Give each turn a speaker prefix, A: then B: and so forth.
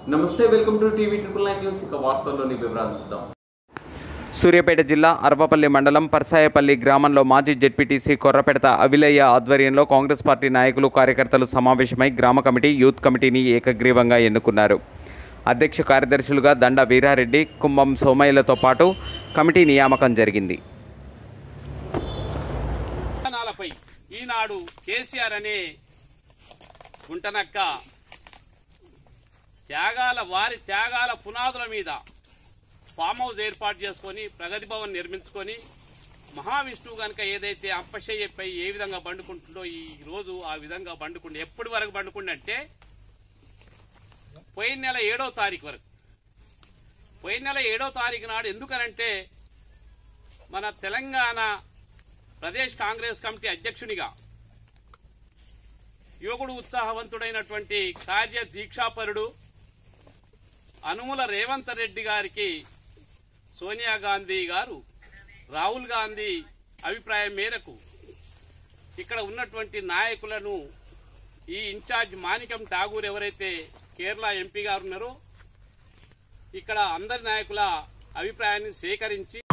A: నమస్తే welcome to TV triple nine news ఇక వార్తల్లోని వివరాలు చూద్దాం
B: సూర్యాపేట జిల్లా అరవపల్లి మండలం పర్సాయపల్లి గ్రామంలో మాజీ జెడ్పీటీసీ కొర్రపెడత అవిలయ్య ఆధ్వర్యంలో కాంగ్రెస్ పార్టీ నాయకులు కార్యకర్తలు సమావేశమై గ్రామ కమిటీ యూత్ కమిటీని ఏకగ్రీవంగా ఎన్నుకున్నారు అధ్యక్ష కార్యదర్శులుగా దండ వీరారెడ్డి కుంభం సోమయ్యలతో పాటు కమిటీ నియామకం జరిగింది
C: విధానాలపై ఈనాడు కేసీఆర్ అనే గుంటనక్క త్యాగాల వారి త్యాగాల పునాదుల మీద ఫామ్ హౌస్ ఏర్పాటు చేసుకొని ప్రగతి భవన్ నిర్మించుకొని మహావిష్ణువు గనక ఏదైతే అంపశయ్యపై ఏ విధంగా బండుకుంటుందో ఈ రోజు ఆ విధంగా బండుకుండే ఎప్పటి వరకు బండుకుండే అంటే పోయిన నెల ఏడో తారీఖు వరకు పోయిన నెల ఏడో తారీఖు నాడు ఎందుకనంటే మన తెలంగాణ ప్రదేశ్ కాంగ్రెస్ కమిటీ అధ్యక్షునిగా యువకుడు ఉత్సాహవంతుడైనటువంటి కార్య దీక్షాపరుడు అనుముల రేవంత్ రెడ్డి గారికి సోనియా గాంధీ గారు రాహుల్ గాంధీ అభిప్రాయం మేరకు ఇక్కడ ఉన్నటువంటి నాయకులను ఈ ఇన్ఛార్జ్ మాణికం ఠాగూర్ ఎవరైతే కేరళ ఎంపీ గారు ఉన్నారో ఇక్కడ అందరి నాయకుల అభిప్రాయాన్ని సేకరించి